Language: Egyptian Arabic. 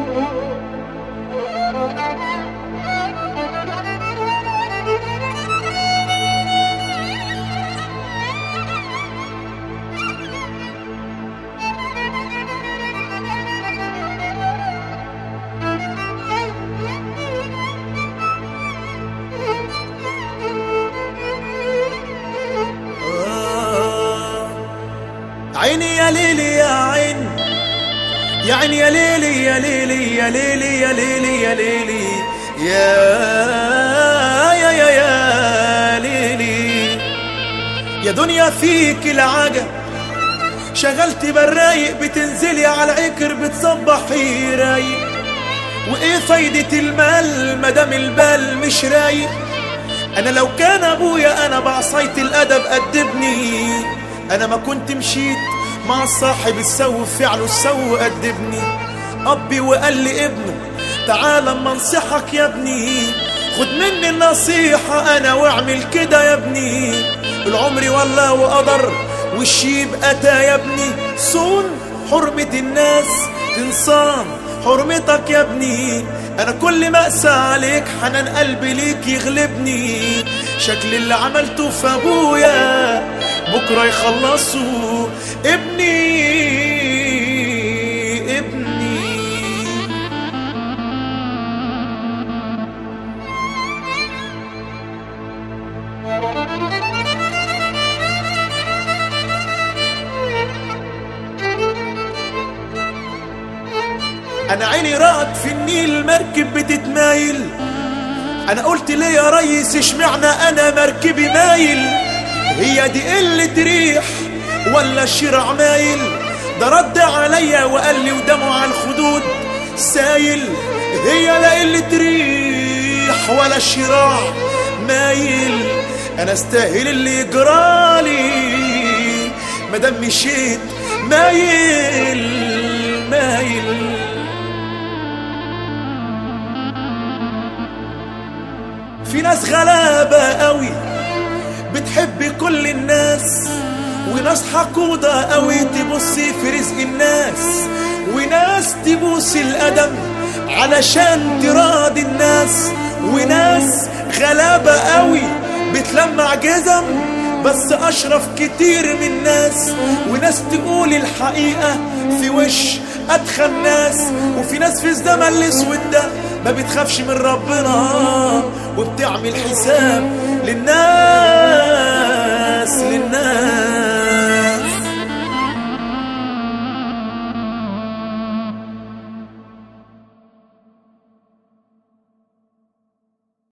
عيني يا ليلي يا عين يا عين يا ليلي يا ليلي يا ليلي يا ليلي يا ليلي يا يا يا يا ليلي يا دنيا فيك العجب شغلت برايق بتنزلي على عكر بتصبحي رايق وايه فايدة المال مدام البال مش رايق انا لو كان ابويا انا بعصاية الادب ادبني انا ما كنت مشيت مع صاحب السو فعله السو أدبني أبي وقال لي ابنه تعال اما انصحك يا ابني خد مني النصيحة أنا واعمل كده يا ابني العمر والله وقدر والشيب أتى يا ابني صون حرمة الناس تنصان حرمتك يا ابني أنا كل ما أقسى عليك حنان قلبي ليك يغلبني شكل اللي عملته في أبويا بكرة يخلصوا ابني ابني انا عيني رأت في النيل مركب بتتمايل انا قلت ليه يا ريس اشمعنى انا مركبي مايل هي دي قلة ريح ولا الشرع مايل ده رد عليا وقال لي ودمه على الخدود سايل هي لا قلة ريح ولا الشراع مايل انا استاهل اللي يجرالي مادام مشيت مايل مايل في ناس غلابة قوي بتحب كل الناس وناس حقودة قوي تبص في رزق الناس وناس تبوس القدم علشان تراضي الناس وناس غلابة قوي بتلمع جزم بس أشرف كتير من الناس وناس تقول الحقيقة في وش أدخل ناس وفي ناس في الزمن الأسود ده ما بتخافش من ربنا وبتعمل حساب للناس